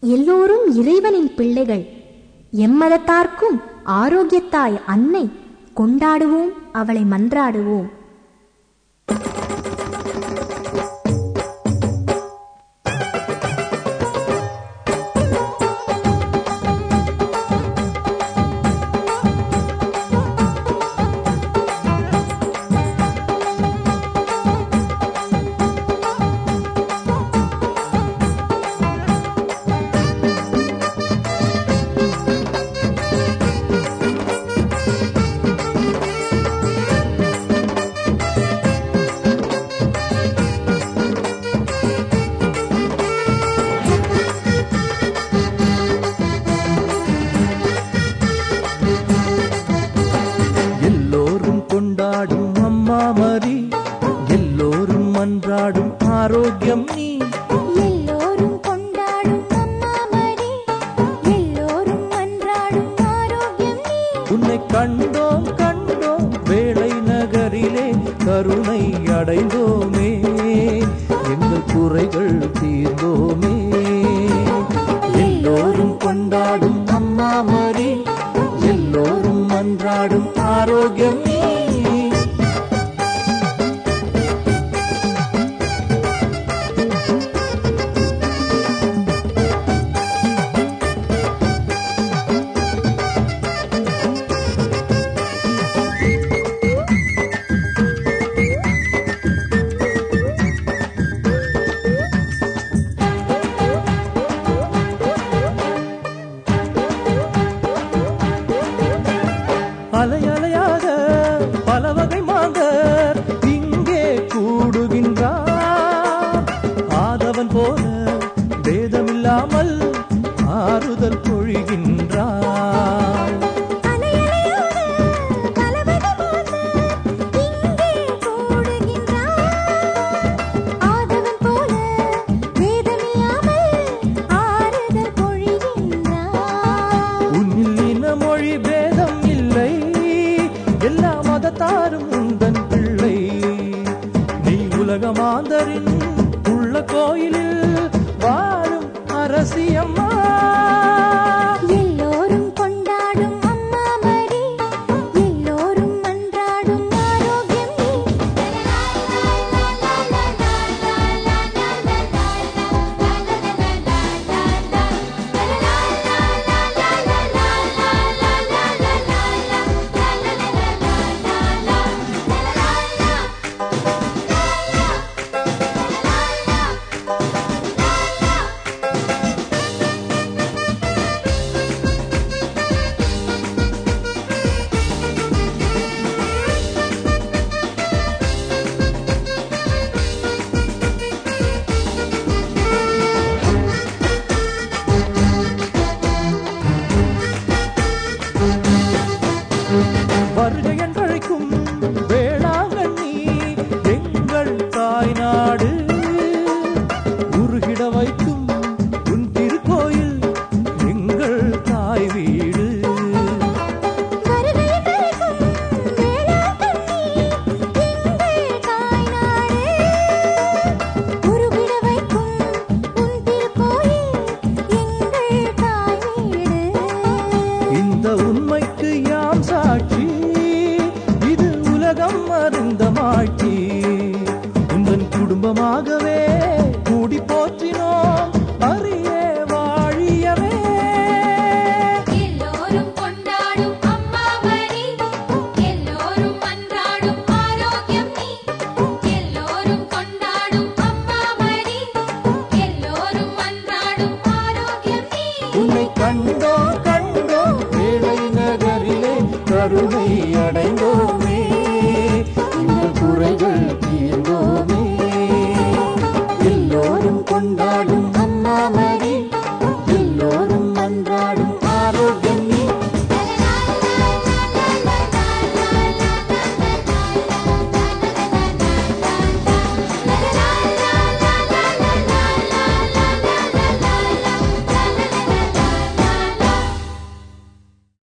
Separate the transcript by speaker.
Speaker 1: எல்லோரும் இறைவனின் பிள்ளைகள் எம்மதத்தார்க்கும் ஆரோக்கியத்தாய் அன்னை கொண்டாடுவோம் அவளை மன்றாடுவோம்
Speaker 2: எல்லோரும் கொண்டாடும் அம்மா மரி எல்லோரும் மன்றாடும் ஆரோக்கியம் நீ
Speaker 3: எல்லோரும் கொண்டாடும் அம்மா மரி எல்லோரும் மன்றாடும் ஆரோக்கியம் நீ
Speaker 2: உன்னை கண்டோம் கண்டோம் வேளை நகரிலே கருணை அடைந்தோமே எங்கள் குறைகள் தீர்ந்தோமே எல்லோரும் கொண்டாடும் அம்மா மரி எல்லோரும் மன்றாடும் ஆரோக்கியம் நீ அலை அலையாக பல வகை மாந்தர் இங்கே கூடுகின்றார் ஆதவன் போல வேதமில்லாமல் ஆறுதல் பொழிகின்றார்
Speaker 3: அலையலையாக கலவரமாக இங்கே கூடுகின்றார் ஆதவன் போல வேதமில்லாமல் ஆறுதல் பொழிகின்றார்
Speaker 2: உன்னில் இன மொழி பேதம் இல்லை எல்லா மதத்தாரும் உந்தன் பிள்ளை நீ உலக மாந்தரின் உள்ள கோயிலில் வாழும் அரசியம்மா